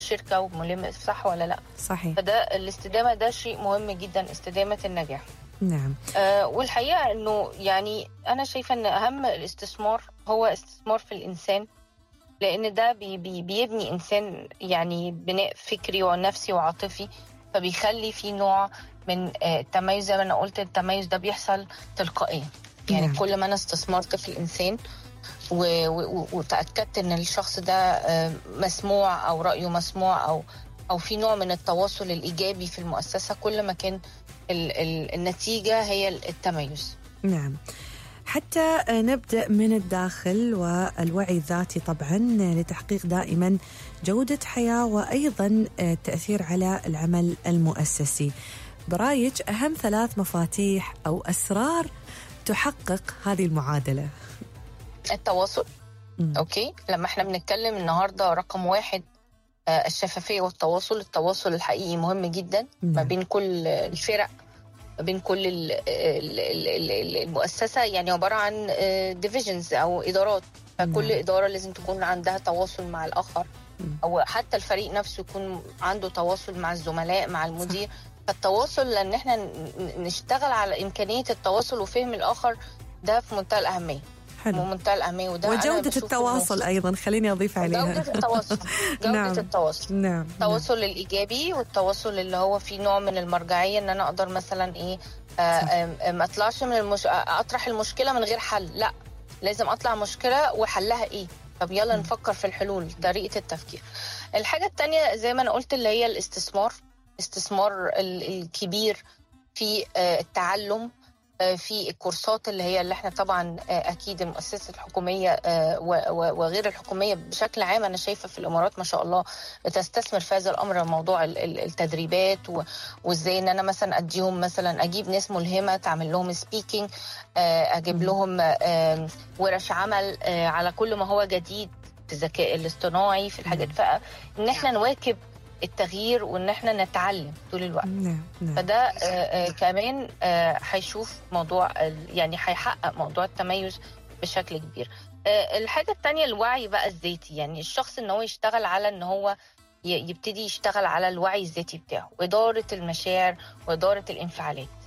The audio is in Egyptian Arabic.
شركه وملم صح ولا لا صحيح فده الاستدامه ده شيء مهم جدا استدامه النجاح نعم آه والحقيقه انه يعني انا شايفه ان اهم الاستثمار هو استثمار في الانسان لان ده بي بي بيبني انسان يعني بناء فكري ونفسي وعاطفي فبيخلي في نوع من آه، التميز زي ما انا قلت التميز ده بيحصل تلقائيا يعني نعم. كل ما انا استثمرت في الانسان و- و- وتاكدت ان الشخص ده آه، مسموع او رايه مسموع او او في نوع من التواصل الايجابي في المؤسسه كل ما كان ال- ال- النتيجه هي التميز نعم حتى نبدأ من الداخل والوعي الذاتي طبعا لتحقيق دائما جودة حياة وأيضا التأثير على العمل المؤسسي برايك أهم ثلاث مفاتيح أو أسرار تحقق هذه المعادلة التواصل مم. اوكي لما احنا بنتكلم النهارده رقم واحد آه، الشفافيه والتواصل التواصل الحقيقي مهم جدا ما نعم. بين كل الفرق ما بين كل ال- ال- ال- ال- المؤسسه يعني عباره عن ديفيجنز او ادارات فكل نعم. اداره لازم تكون عندها تواصل مع الاخر مم. او حتى الفريق نفسه يكون عنده تواصل مع الزملاء مع المدير فالتواصل لان احنا ن- نشتغل على امكانيه التواصل وفهم الاخر ده في منتهى الاهميه حلو منتهى الاهميه وده أنا وجودة بشوف إنه التواصل أيضا خليني أضيف عليها جودة التواصل جودة نعم. التواصل نعم نعم. التواصل الايجابي والتواصل اللي هو فيه نوع من المرجعيه ان انا اقدر مثلا ايه آه، صح. آم، آم، ما اطلعش من المش... آه، اطرح المشكله من غير حل لا لازم اطلع مشكله وحلها ايه طب يلا مم. نفكر في الحلول طريقه التفكير الحاجه التانية زي ما انا قلت اللي هي الاستثمار الاستثمار ال- الكبير في آه، التعلم آه، في الكورسات اللي هي اللي احنا طبعا آه، اكيد المؤسسات الحكوميه آه، و- و- وغير الحكوميه بشكل عام انا شايفه في الامارات ما شاء الله تستثمر في هذا الامر موضوع ال- ال- التدريبات و- وازاي ان انا مثلا اديهم مثلا اجيب ناس ملهمه تعمل لهم سبيكينج اجيب مم. لهم آه، ورش عمل آه، على كل ما هو جديد في الذكاء الاصطناعي في الحاجات مم. فان احنا نواكب التغيير وان احنا نتعلم طول الوقت نعم نعم فده آه، آه، كمان آه، هيشوف موضوع ال- يعني هيحقق موضوع التميز بشكل كبير آه، الحاجة التانية الوعي بقى الذاتي يعني الشخص ان هو يشتغل على ان هو ي- يبتدي يشتغل على الوعي الذاتي بتاعه وإدارة المشاعر وإدارة الانفعالات